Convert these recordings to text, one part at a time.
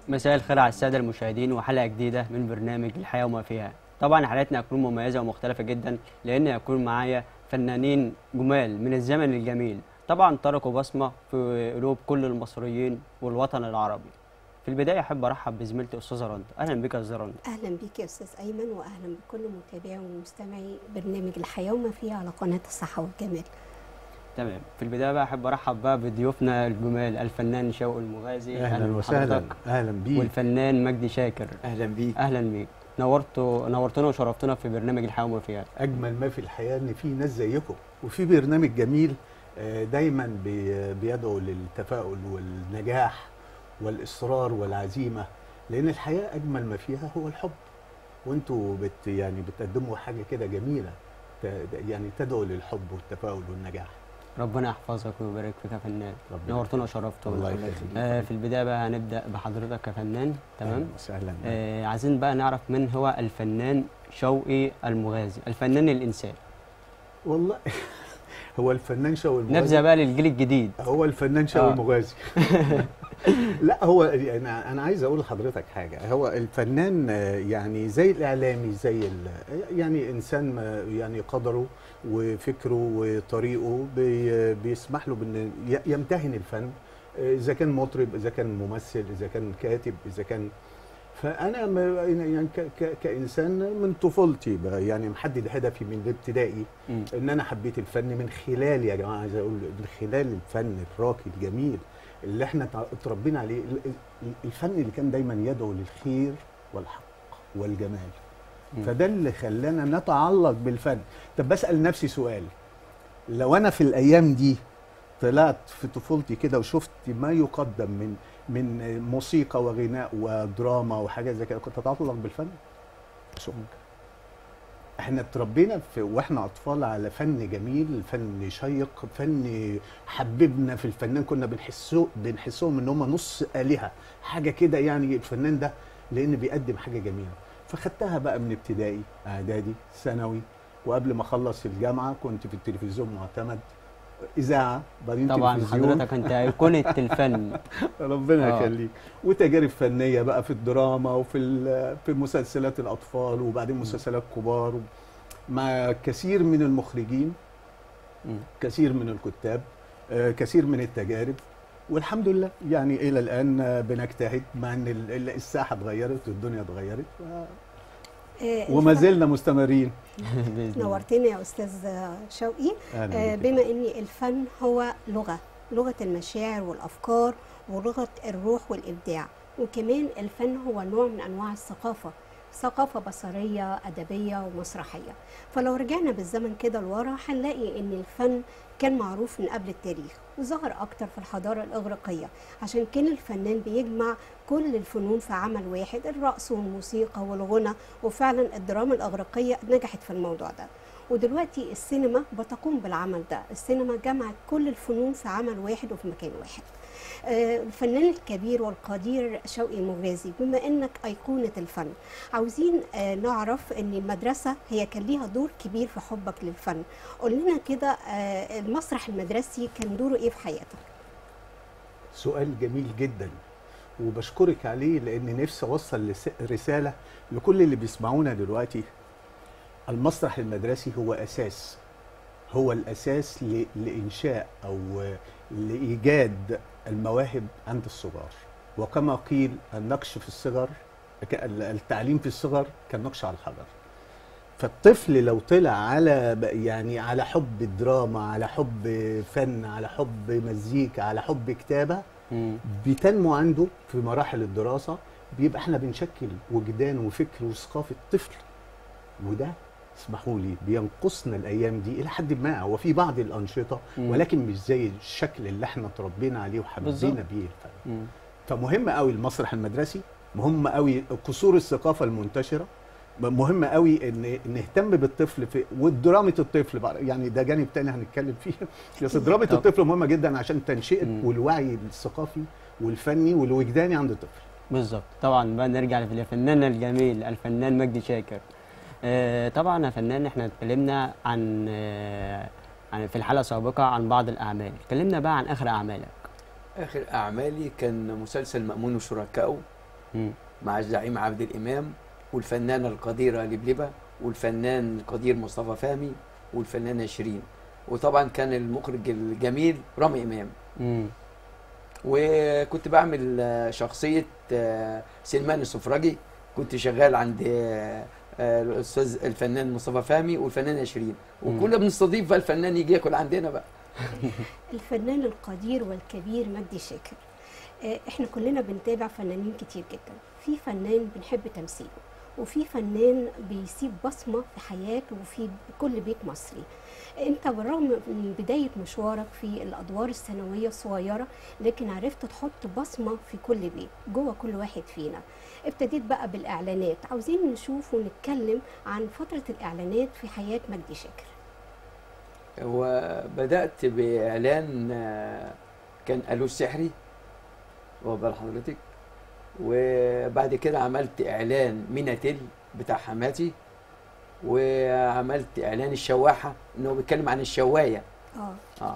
مساء الخير على السادة المشاهدين وحلقة جديدة من برنامج الحياة وما فيها طبعا حلقتنا هتكون مميزة ومختلفة جدا لأن هيكون معايا فنانين جمال من الزمن الجميل طبعا تركوا بصمة في قلوب كل المصريين والوطن العربي في البداية أحب أرحب بزميلتي أستاذة رند أهلا بك يا أستاذة رند اهلا بيك يا استاذ ايمن واهلا بكل متابعي ومستمعي برنامج الحياه وما فيها على قناه الصحه والجمال تمام في البداية بقى أحب أرحب بقى بضيوفنا الجمال الفنان شوقي المغازي اهلا وسهلا بحضرتك، اهلا بيك والفنان مجدي شاكر اهلا بيك أهلا بيك نورتوا نورتنا وشرفتنا في برنامج الحياة وما فيها اجمل ما في الحياه ان في ناس زيكم وفي برنامج جميل آه، دايما بي- بيدعو للتفاؤل والنجاح والاصرار والعزيمه لان الحياه اجمل ما فيها هو الحب وانتوا بت يعني بتقدموا حاجه كده جميله ت- يعني تدعو للحب والتفاؤل والنجاح ربنا يحفظك ويبارك فيك يا فنان ربنا نورتنا وشرفتنا الله يخليك آه في البدايه بقى هنبدا بحضرتك كفنان تمام أهلاً وسهلا آه عايزين بقى نعرف من هو الفنان شوقي المغازي الفنان الانسان والله هو الفنان شوقي المغازي نبذه بقى للجيل الجديد هو الفنان شوقي آه. المغازي لا هو انا انا عايز اقول لحضرتك حاجه هو الفنان آه، يعني زي الاعلامي زي ال- يعني انسان ما يعني قدره وفكره وطريقه بي- بيسمح له بان ي- يمتهن الفن آه، اذا كان مطرب اذا كان ممثل اذا كان كاتب اذا كان فانا ما- يعني ك- ك- كانسان من طفولتي بقى يعني محدد هدفي من الابتدائي مم. ان انا حبيت الفن من خلال يا جماعه عايز اقول من خلال الفن الراقي الجميل اللي احنا تع- اتربينا عليه ال- ال- الفن اللي كان دايما يدعو للخير والحق والجمال مم. فده اللي خلانا نتعلق بالفن طب بسال نفسي سؤال لو انا في الايام دي طلعت في طفولتي كده وشفت ما يقدم من من موسيقى وغناء ودراما وحاجات زي كده كنت اتعلق بالفن مش ممكن احنا اتربينا في واحنا اطفال على فن جميل فن شيق فن حببنا في الفنان كنا بنحسه بنحسهم ان هم نص الهه حاجه كده يعني الفنان ده لان بيقدم حاجه جميله فخدتها بقى من ابتدائي اعدادي ثانوي وقبل ما اخلص الجامعه كنت في التلفزيون معتمد اذاعه بعدين طبعا تلفزيون حضرتك انت ايقونه الفن ربنا آه. يخليك وتجارب فنيه بقى في الدراما وفي ال- في مسلسلات الاطفال وبعدين مسلسلات كبار مع كثير من المخرجين مم. كثير من الكتاب آه، كثير من التجارب والحمد لله يعني الى الان آه، بنجتهد مع ان ال- ال- الساحه اتغيرت والدنيا اتغيرت ف- آه، وما الفن- زلنا مستمرين نورتنا نورتني يا استاذ شوقي أهلاً آه، بك. بما ان الفن هو لغه لغه المشاعر والافكار ولغه الروح والابداع وكمان الفن هو نوع من انواع الثقافه ثقافة بصرية أدبية ومسرحية فلو رجعنا بالزمن كده لورا هنلاقي إن الفن كان معروف من قبل التاريخ وظهر أكتر في الحضارة الإغريقية عشان كان الفنان بيجمع كل الفنون في عمل واحد الرقص والموسيقى والغنى وفعلا الدراما الإغريقية نجحت في الموضوع ده ودلوقتي السينما بتقوم بالعمل ده السينما جمعت كل الفنون في عمل واحد وفي مكان واحد آه، الفنان الكبير والقدير شوقي المغازي بما انك ايقونه الفن عاوزين آه، نعرف ان المدرسه هي كان ليها دور كبير في حبك للفن قول لنا كده آه، المسرح المدرسي كان دوره ايه في حياتك سؤال جميل جدا وبشكرك عليه لان نفسي اوصل لس- رساله لكل اللي بيسمعونا دلوقتي المسرح المدرسي هو اساس هو الاساس ل- لانشاء او لايجاد المواهب عند الصغار وكما قيل النقش في الصغر ك- التعليم في الصغر كالنقش على الحجر فالطفل لو طلع على ب- يعني على حب الدراما على حب فن على حب مزيكا على حب كتابه مم. بتنمو عنده في مراحل الدراسه بيبقى احنا بنشكل وجدان وفكر وثقافه طفل وده اسمحوا لي بينقصنا الايام دي الى حد ما هو في بعض الانشطه مم. ولكن مش زي الشكل اللي احنا اتربينا عليه وحبينا بالظبط. بيه الفن مم. فمهم قوي المسرح المدرسي مهم قوي قصور الثقافه المنتشره مهم قوي ان نهتم بالطفل في ودرامه الطفل بقى يعني ده جانب تاني هنتكلم فيه بس درامه طب. الطفل مهمه جدا عشان تنشئه مم. والوعي الثقافي والفني والوجداني عند الطفل بالظبط طبعا بقى نرجع للفنان الجميل الفنان مجدي شاكر آه طبعا يا فنان احنا اتكلمنا عن آه عن في الحلقه السابقه عن بعض الاعمال اتكلمنا بقى عن اخر اعمالك اخر اعمالي كان مسلسل مأمون وشركائه مم. مع الزعيم عبد الامام والفنانه القديره لبلبه والفنان القدير مصطفى فهمي والفنانه شيرين وطبعا كان المخرج الجميل رامي امام مم. وكنت بعمل آه، شخصيه آه، سلمان السفراجي كنت شغال عند آه، آه، الاستاذ الفنان مصطفى فهمي والفنانه شيرين مم. وكنا بنستضيف بقى الفنان يجي ياكل عندنا بقى الفنان القدير والكبير مجدي شاكر آه، احنا كلنا بنتابع فنانين كتير جدا في فنان بنحب تمثيله وفي فنان بيسيب بصمة في حياته وفي كل بيت مصري انت بالرغم من بداية مشوارك في الادوار الثانوية الصغيرة لكن عرفت تحط بصمة في كل بيت جوه كل واحد فينا ابتديت بقى بالاعلانات عاوزين نشوف ونتكلم عن فترة الاعلانات في حياة مجدي شاكر وبدأت بإعلان آه، كان ألو السحري واخد بال حضرتك وبعد كده عملت إعلان ميناتيل بتاع حماتي وعملت إعلان الشواحة إنه بيتكلم عن الشواية اه اه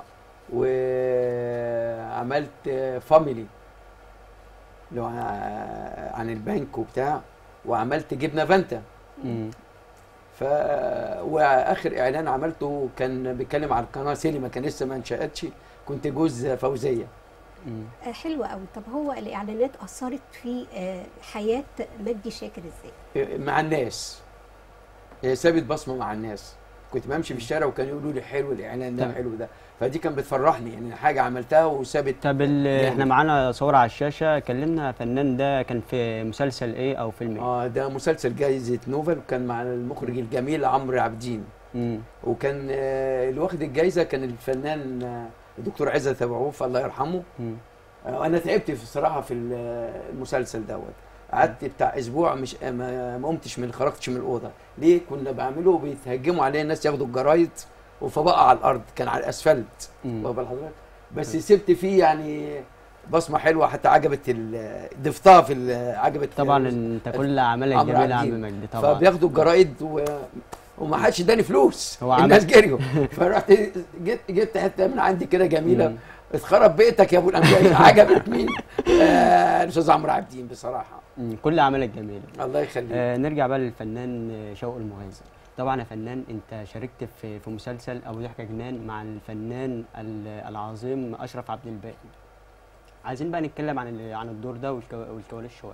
وعملت آه، فاميلي اللي هو ع- عن البنك وبتاع وعملت جبنة فانتا مم. ف واخر اعلان عملته كان بيتكلم على القناه سينما كان لسه ما انشاتش كنت جوز فوزيه مم. آه، حلوة قوي طب هو الإعلانات أثرت في آه، حياة مجدي شاكر إزاي؟ مع الناس هي سابت بصمه مع الناس كنت بمشي في الشارع وكانوا يقولوا لي حلو الاعلان ده تمام. حلو ده فدي كان بتفرحني يعني حاجه عملتها وسابت طب ال- جامد. احنا معانا صورة على الشاشة كلمنا فنان ده كان في مسلسل ايه او فيلم ايه؟ اه ده مسلسل جايزه نوفل وكان مع المخرج الجميل عمرو عابدين مم. وكان آه، اللي واخد الجايزه كان الفنان آه، الدكتور عزت ابو عوف الله يرحمه مم. آه، انا تعبت في الصراحه في ال- المسلسل دوت قعدت بتاع اسبوع مش ما ما قمتش من خرجتش من الاوضه ليه كنا بعمله بيتهجموا عليه الناس ياخدوا الجرايد فبقى على الارض كان على الاسفلت مم. واخد بال حضرتك بس سبت فيه يعني بصمه حلوه حتى عجبت ال- ضفتها في ال- عجبت طبعا انت كل اعمالك عمرو جميلة يا عابدين. عم مجدي طبعا فبياخدوا الجرايد و... وما حدش اداني فلوس هو عمل- الناس جريوا فرحت جبت جبت حته من عندي كده جميله مم. اتخرب بيتك يا ابو الامجاد عجبت مين؟ آه، الاستاذ عمرو عابدين بصراحه مم. كل اعمالك جميلة الله يخليك آه نرجع بقى للفنان آه، شوقي المغازي طبعا يا فنان انت شاركت في في مسلسل ابو ضحكه جنان مع الفنان ال- العظيم اشرف عبد الباقي عايزين بقى نتكلم عن ال- عن الدور ده والكو- والكواليس شويه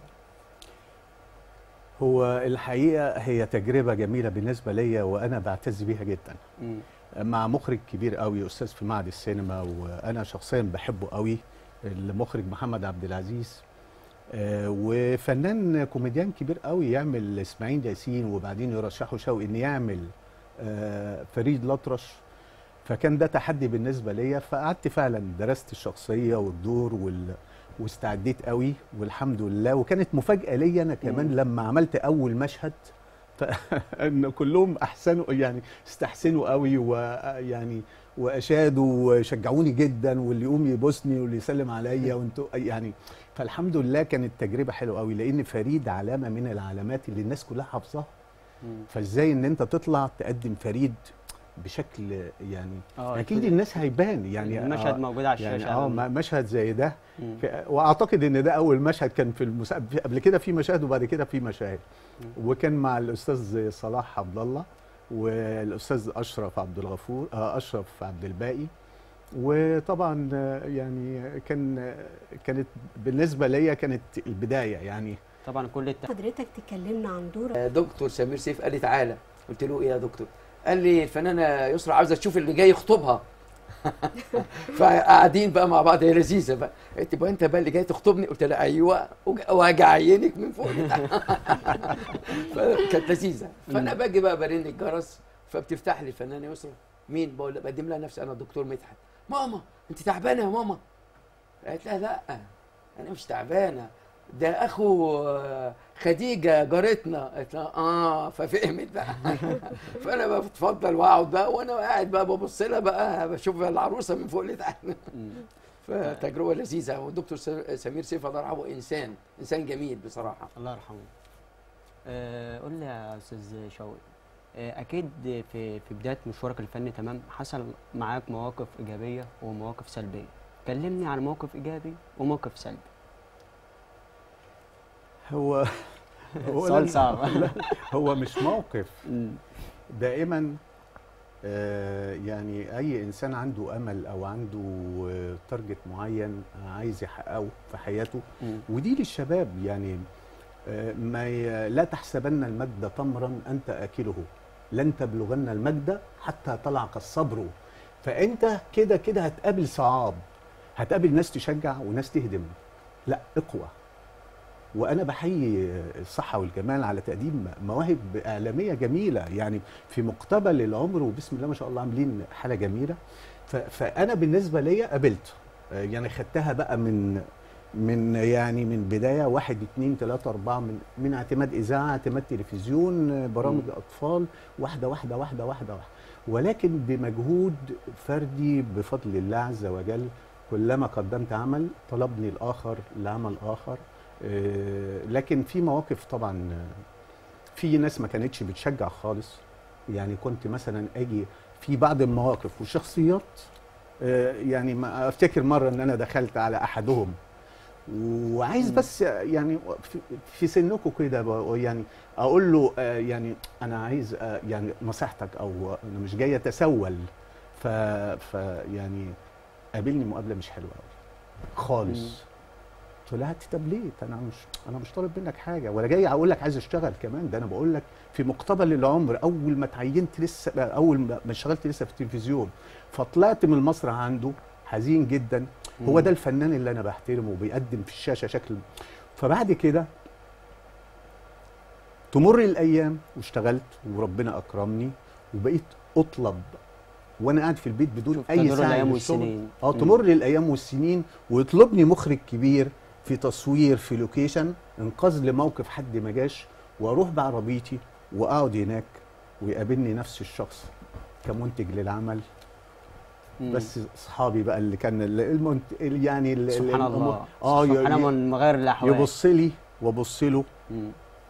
هو الحقيقه هي تجربه جميله بالنسبه ليا وانا بعتز بيها جدا مم. مع مخرج كبير قوي استاذ في معهد السينما وانا شخصيا بحبه قوي المخرج محمد عبد العزيز آه، وفنان كوميديان كبير قوي يعمل اسماعيل ياسين وبعدين يرشحه شوقي ان يعمل آه، فريد الأطرش فكان ده تحدي بالنسبه ليا فقعدت فعلا درست الشخصيه والدور وال واستعديت قوي والحمد لله وكانت مفاجاه ليا انا كمان مم. لما عملت اول مشهد ان كلهم احسنوا يعني استحسنوا قوي ويعني واشادوا وشجعوني جدا واللي يقوم يبوسني واللي يسلم عليا وانتوا يعني فالحمد لله كانت تجربه حلوه قوي لان فريد علامه من العلامات اللي الناس كلها حافظاها مم. فازاي ان انت تطلع تقدم فريد بشكل يعني اه اكيد الناس هيبان يعني المشهد آه موجود على الشاشه يعني اه م- مشهد زي ده مم. ك- واعتقد ان ده اول مشهد كان في المسا... في- قبل كده في مشاهد وبعد كده في مشاهد وكان مع الاستاذ صلاح عبد الله والاستاذ اشرف عبد الغفور آه اشرف عبد الباقي وطبعا آه، يعني كان آه، كانت بالنسبه ليا كانت البدايه يعني طبعا كل الت... حضرتك تكلمنا عن دور آه، دكتور سمير سيف قال لي تعالى قلت له ايه يا دكتور قال لي الفنانه يسرا عاوزه تشوف اللي جاي يخطبها فقاعدين بقى مع بعض هي لذيذه بقى قلت بقى انت بقى اللي جاي تخطبني قلت لها ايوه وج- وهاجي اعينك من فوق لتحت فكانت لذيذه فانا باجي بقى برن الجرس فبتفتح لي الفنانه يسرا مين بقول لها بقدم لها نفسي انا الدكتور مدحت ماما انت تعبانه يا ماما قالت لها لا انا مش تعبانه ده اخو آه، خديجه جارتنا قالت لها اه ففهمت بقى فانا بقى بتفضل واقعد بقى وانا قاعد بقى ببص لها بقى بشوف العروسه من فوق لتحت مم. فتجربه لذيذه والدكتور س- سمير سيف الله يرحمه انسان انسان جميل بصراحه الله يرحمه آه قول لي يا استاذ شوقي آه اكيد في في بدايه مشوارك الفني تمام حصل معاك مواقف ايجابيه ومواقف سلبيه كلمني عن موقف ايجابي وموقف سلبي هو هو سؤال لا- صعب هو مش موقف مم. دائما آه، يعني اي انسان عنده امل او عنده آه، تارجت معين عايز يحققه في حياته مم. ودي للشباب يعني آه، ما ي- لا تحسبن المجد تمرا انت اكله لن تبلغن المجد حتى طلعك الصبر فانت كده كده هتقابل صعاب هتقابل ناس تشجع وناس تهدم لا اقوى وانا بحيي الصحه والجمال على تقديم مواهب اعلاميه جميله يعني في مقتبل العمر وبسم الله ما شاء الله عاملين حاله جميله ف- فانا بالنسبه ليا قابلت آه، يعني خدتها بقى من من يعني من بدايه واحد اتنين تلاته اربعه من من اعتماد اذاعه اعتماد تلفزيون آه، برامج مم. اطفال واحده واحده واحده واحده واحده ولكن بمجهود فردي بفضل الله عز وجل كلما قدمت عمل طلبني الاخر لعمل اخر آه، لكن في مواقف طبعا آه، في ناس ما كانتش بتشجع خالص يعني كنت مثلا اجي في بعض المواقف وشخصيات آه، يعني ما افتكر مره ان انا دخلت على احدهم وعايز مم. بس يعني في- في سنكم كده ب- يعني اقول له آه، يعني انا عايز آه، يعني نصيحتك او انا مش جاي اتسول ف, ف يعني قابلني مقابله مش حلوه قوي خالص قلت له هات طب ليه انا مش انا مش طالب منك حاجه ولا جاي اقول لك عايز اشتغل كمان ده انا بقول لك في مقتبل العمر اول ما اتعينت لسه اول ما ما اشتغلت لسه في التلفزيون فطلعت من المسرح عنده حزين جدا هو مم. ده الفنان اللي انا بحترمه وبيقدم في الشاشه شكل فبعد كده تمر الايام واشتغلت وربنا اكرمني وبقيت اطلب وانا قاعد في البيت بدون شوف اي تدور ساعه الأيام للشغل. والسنين. اه مم. تمر الايام والسنين ويطلبني مخرج كبير في تصوير في لوكيشن انقاذ لموقف حد ما جاش واروح بعربيتي واقعد هناك ويقابلني نفس الشخص كمنتج للعمل مم. بس اصحابي بقى اللي كان ال- المنت... ال- يعني ال- ال- سبحان الأمور- الله اه ي- سبحان ي- من مغير الاحوال يبص لي وابص له مم.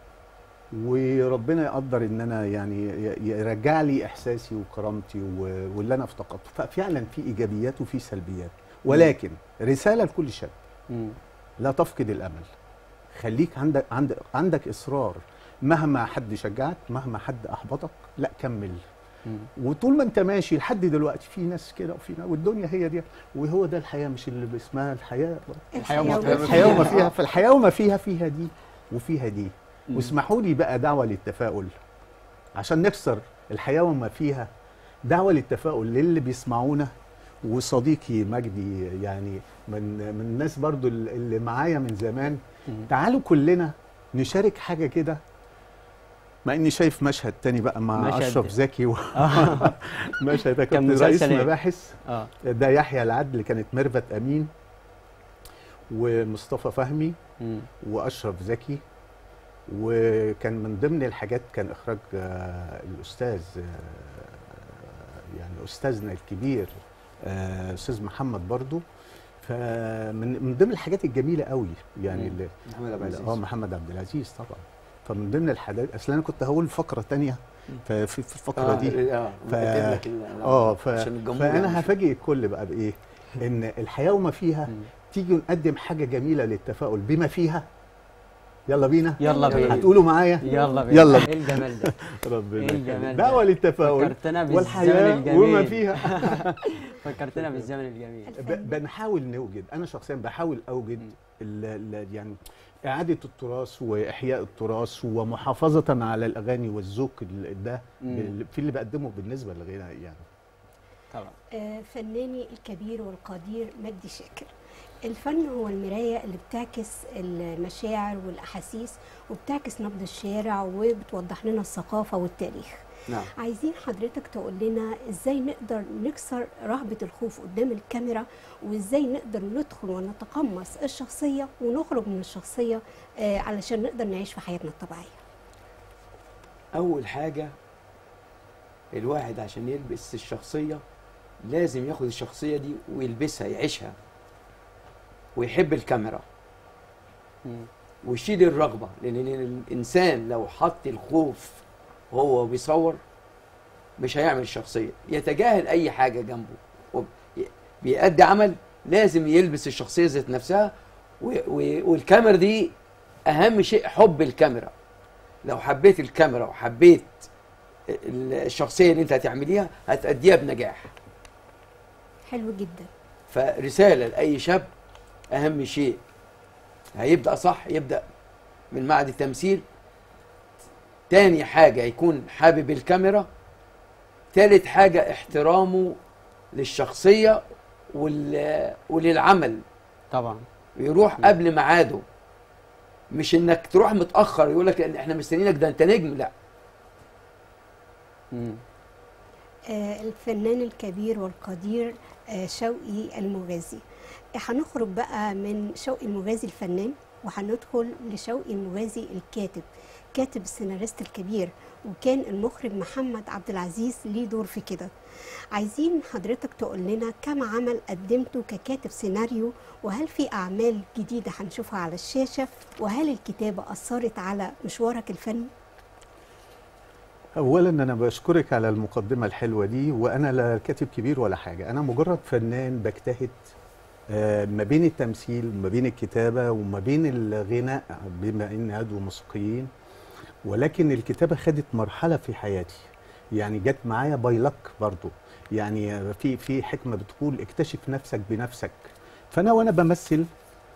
وربنا يقدر ان انا يعني ي- يرجع لي احساسي وكرامتي و- واللي انا افتقدته ففعلا في ايجابيات وفي سلبيات ولكن رساله لكل شاب مم. لا تفقد الامل خليك عندك عندك عندك اصرار مهما حد شجعك مهما حد احبطك لا كمل مم. وطول ما انت ماشي لحد دلوقتي في ناس كده وفي ناس والدنيا هي دي وهو ده الحياه مش اللي اسمها الحياه الحياة وما فيها. الحياه وما فيها فالحياه وما فيها فيها دي وفيها دي مم. واسمحوا لي بقى دعوه للتفاؤل عشان نكسر الحياه وما فيها دعوه للتفاؤل للي بيسمعونا وصديقي مجدي يعني من من الناس برضو اللي معايا من زمان مم. تعالوا كلنا نشارك حاجه كده مع اني شايف مشهد تاني بقى مع مشهد. اشرف زكي و... آه. مشهد ده كان كنت رئيس مسلسل إيه؟ مباحث اه ده يحيى العدل كانت ميرفت امين ومصطفى فهمي مم. واشرف زكي وكان من ضمن الحاجات كان اخراج آه، الاستاذ آه، يعني استاذنا الكبير آه، استاذ محمد برضو فمن من ضمن الحاجات الجميله قوي يعني مم. اللي محمد عبد العزيز اه محمد عبد العزيز طبعا فمن ضمن الحاجات اصل انا كنت هقول فقره تانية ففي في الفقره دي اه ف- مكتب لك ال- اه ف... عشان الجمهور فانا يعني. هفاجئ الكل بقى بايه ان الحياه وما فيها مم. تيجي نقدم حاجه جميله للتفاؤل بما فيها يلا بينا يلا بينا هتقولوا معايا يلا بينا يلا. ايه الجمال ده ربنا إيه الجمال يخليك. ده؟ دعوه للتفاؤل فكرتنا بالزمن والحياه الجميل وما فيها فكرتنا بالزمن الجميل ب- بنحاول نوجد انا شخصيا بحاول اوجد مم. ال ال يعني اعاده التراث واحياء التراث ومحافظه على الاغاني والذوق ال- ده مم. بال- في اللي بقدمه بالنسبه للغناء يعني طبعا آه، فناني الكبير والقدير مجدي شاكر الفن هو المراية اللي بتعكس المشاعر والأحاسيس وبتعكس نبض الشارع وبتوضح لنا الثقافة والتاريخ نعم عايزين حضرتك تقول لنا ازاي نقدر نكسر رهبة الخوف قدام الكاميرا وازاي نقدر ندخل ونتقمص الشخصية ونخرج من الشخصية آه، علشان نقدر نعيش في حياتنا الطبيعية اول حاجه الواحد عشان يلبس الشخصيه لازم ياخد الشخصيه دي ويلبسها يعيشها ويحب الكاميرا مم. ويشيل الرغبه لان الانسان لو حط الخوف وهو بيصور مش هيعمل الشخصيه يتجاهل اي حاجه جنبه وب- بيأدي عمل لازم يلبس الشخصيه ذات نفسها و- و- والكاميرا دي اهم شيء حب الكاميرا لو حبيت الكاميرا وحبيت الشخصيه اللي انت هتعمليها هتأديها بنجاح حلو جدا فرساله لاي شاب اهم شيء هيبدا صح يبدا من معهد التمثيل تاني حاجه يكون حابب الكاميرا تالت حاجه احترامه للشخصيه وال... وللعمل طبعا يروح قبل ميعاده مش انك تروح متاخر يقول لك لان احنا مستنيينك ده انت نجم لا مم. آه، الفنان الكبير والقدير آه، شوقي المغازي هنخرج بقى من شوقي المغازي الفنان وهندخل لشوقي المغازي الكاتب كاتب السيناريست الكبير وكان المخرج محمد عبد العزيز ليه دور في كده عايزين حضرتك تقول لنا كم عمل قدمته ككاتب سيناريو وهل في أعمال جديدة هنشوفها على الشاشة وهل الكتابة أثرت على مشوارك الفني؟ اولا انا بشكرك على المقدمه الحلوه دي وانا لا كاتب كبير ولا حاجه انا مجرد فنان بجتهد آه، ما بين التمثيل وما بين الكتابه وما بين الغناء بما اني عضو موسيقيين ولكن الكتابه خدت مرحله في حياتي يعني جت معايا باي لك برضو يعني في في حكمه بتقول اكتشف نفسك بنفسك فانا وانا بمثل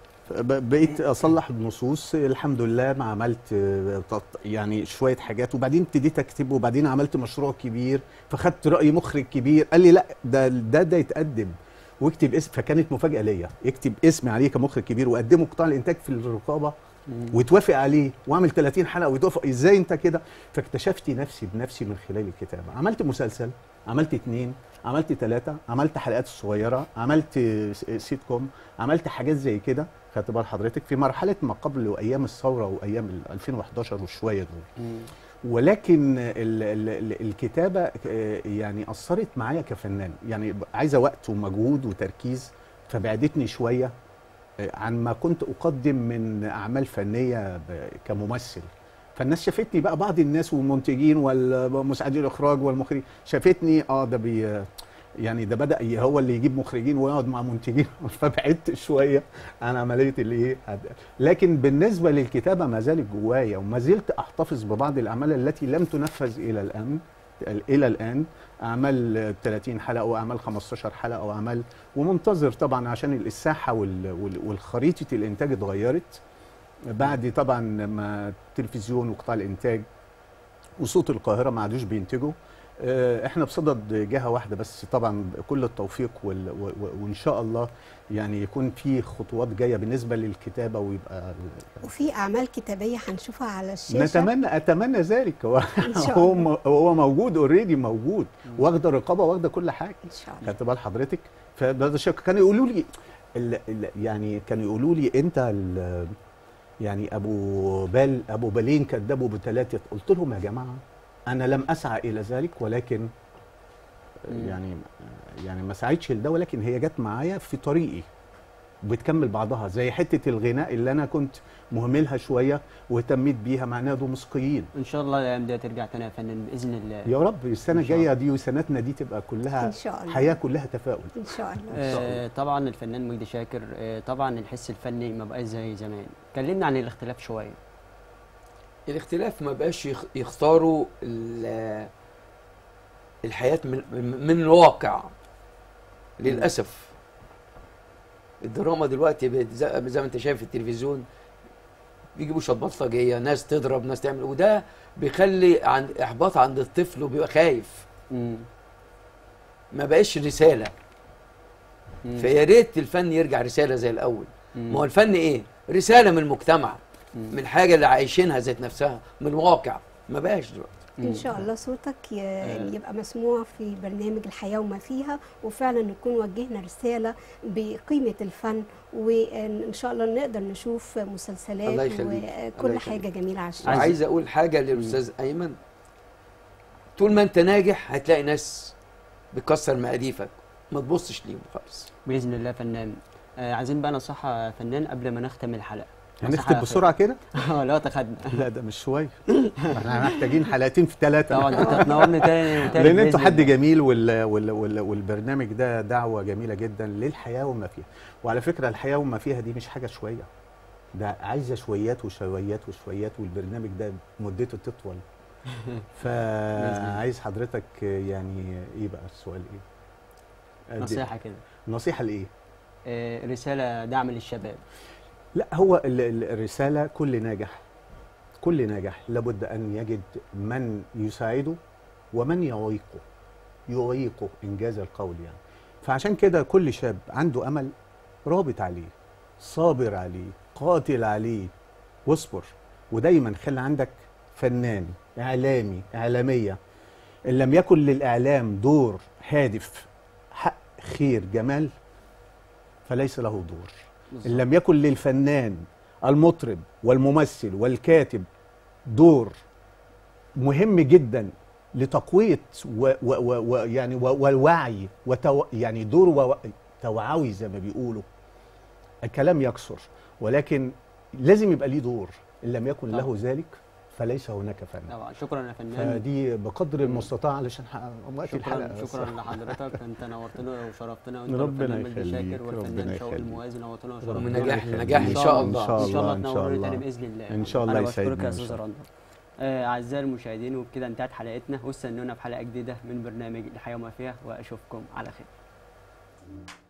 ب- بقيت اصلح النصوص الحمد لله ما عملت آه، تط- يعني شويه حاجات وبعدين ابتديت اكتب وبعدين عملت مشروع كبير فخدت راي مخرج كبير قال لي لا ده ده ده يتقدم واكتب اسم فكانت مفاجاه ليا اكتب اسمي عليه كمخرج كبير وقدمه قطاع الانتاج في الرقابه مم. وتوافق عليه واعمل 30 حلقه ويتوافق ازاي انت كده فاكتشفت نفسي بنفسي من خلال الكتابه عملت مسلسل عملت اتنين عملت ثلاثة عملت حلقات صغيرة عملت س- سيت كوم عملت حاجات زي كده خدت بال حضرتك في مرحلة ما قبل وأيام الثورة وأيام ال 2011 وشوية دول مم. ولكن ال ال ال الكتابة آه، يعني أثرت معايا كفنان يعني ب- عايزة وقت ومجهود وتركيز فبعدتني شوية آه، عن ما كنت أقدم من أعمال فنية ب- كممثل فالناس شافتني بقى بعض الناس والمنتجين والمساعدين الاخراج والمخرجين شافتني اه ده بي يعني ده بدا ي- هو اللي يجيب مخرجين ويقعد مع منتجين فبعدت شويه عن عمليه الايه لكن بالنسبه للكتابه ما زالت جوايا وما زلت احتفظ ببعض الاعمال التي لم تنفذ الى الان الى الان اعمال 30 حلقه واعمال 15 حلقه واعمال ومنتظر طبعا عشان الساحه وال- وال- والخريطه الانتاج اتغيرت بعد طبعا ما التلفزيون وقطاع الانتاج وصوت القاهره ما عادوش بينتجوا آه، احنا بصدد جهه واحده بس طبعا كل التوفيق وال... و... و... وان شاء الله يعني يكون في خطوات جايه بالنسبه للكتابه ويبقى وفي أعمال كتابية هنشوفها على الشاشة نتمنى اتمنى ذلك هو إن شاء هو الله. م- هو موجود اوريدي موجود واخده رقابه واخده كل حاجه إن شاء الله خدت بال حضرتك فده ده شك كانوا يقولوا لي ال... ال... يعني كانوا يقولوا لي انت ال... يعني ابو بال ابو بالين كذبوا بثلاثه قلت لهم يا جماعه انا لم اسعى الى ذلك ولكن مم. يعني يعني ما سعيتش لده ولكن هي جت معايا في طريقي بتكمل بعضها زي حته الغناء اللي انا كنت مهملها شويه واهتميت بيها مع نادو موسيقيين ان شاء الله الايام دي ترجع تاني يا فنان باذن الله يا رب السنه إن شاء الجايه دي وسنتنا دي تبقى كلها إن شاء الله حياه كلها تفاؤل إن شاء الله آه طبعا الفنان مجدي شاكر آه طبعا الحس الفني ما بقاش زي زمان كلمنا عن الاختلاف شويه الاختلاف ما بقاش يخ- يختاروا ال- الحياة من, من الواقع للأسف الدراما دلوقتي بقت زي زي ما انت شايف في التلفزيون بيجيبوا شوط بلطجية ناس تضرب ناس تعمل وده بيخلي عند إحباط عند الطفل وبيبقى خايف مم. ما بقاش رسالة مم. فيا ريت الفن يرجع رسالة زي الأول مم. ما هو الفن إيه؟ رسالة من المجتمع مم. من الحاجة اللي عايشينها ذات نفسها من الواقع ما بقاش دلوقتي إن شاء الله صوتك ي- يبقى مسموع في برنامج الحياة وما فيها وفعلا نكون وجهنا رسالة بقيمة الفن وإن شاء الله نقدر نشوف الله مسلسلات يخليك. الله وكل يخليك. حاجة جميلة على الشاشة عايز- عايز اقول حاجه للاستاذ ايمن طول ما انت ناجح هتلاقي ناس بتكسر مقاديفك ما تبصش ليهم خالص باذن الله فنان آه عايزين بقى نصيحه يا فنان قبل ما نختم الحلقه نصيحة هنكتب يا بسرعه كده فنان. اه لا تاخدنا لا ده مش شويه احنا محتاجين حلقتين في ثلاثه طبعا انت هتنورني تاني وتالت لان انتوا بإذن حد الله. جميل وال وال وال والبرنامج ده دعوه جميله جدا للحياه وما فيها وعلى فكره الحياه وما فيها دي مش حاجه شويه ده عايزه شويات وشويات وشويات والبرنامج ده مدته تطول فعايز حضرتك يعني ايه بقى السؤال ايه قد- نصيحه كده نصيحه لايه آه، رساله دعم للشباب لا هو ال- ال- الرسالة كل ناجح كل ناجح لابد أن يجد من يساعده ومن يعيقه يعيقه إنجاز القول يعني فعشان كده كل شاب عنده أمل رابط عليه صابر عليه قاتل عليه واصبر ودايما خلي عندك فنان إعلامي إعلامية إن لم يكن للإعلام دور هادف حق خير جمال فليس له دور إن لم يكن للفنان المطرب والممثل والكاتب دور مهم جدا لتقوية و و و و يعني و والوعي وتو يعني دور و توعوي زي ما بيقولوا الكلام يكثر ولكن لازم يبقى ليه دور إن لم يكن له طبعا. ذلك فليس هناك فن طبعا شكرا يا فنان فدي بقدر المستطاع علشان ح- وقت شكرا الحلقة شكرا بس. لحضرتك انت نورتنا وشرفتنا وانت ربنا والفنان مجدي يخليك، شاكر ربنا والفنان شوقي يخليك. الموازي نورتنا ربنا وشرفتنا ونجاح يخليك. نجاح ان شاء الله إن شاء ان شاء الله الله، إن شاء تنوروني الله. تاني باذن الله إن شاء الله انا بشكرك يسعدنا يا إن استاذ شاء الله. رندا آه، اعزائي المشاهدين وبكده انتهت حلقتنا واستنونا في حلقه جديده من برنامج الحياه وما فيها واشوفكم على خير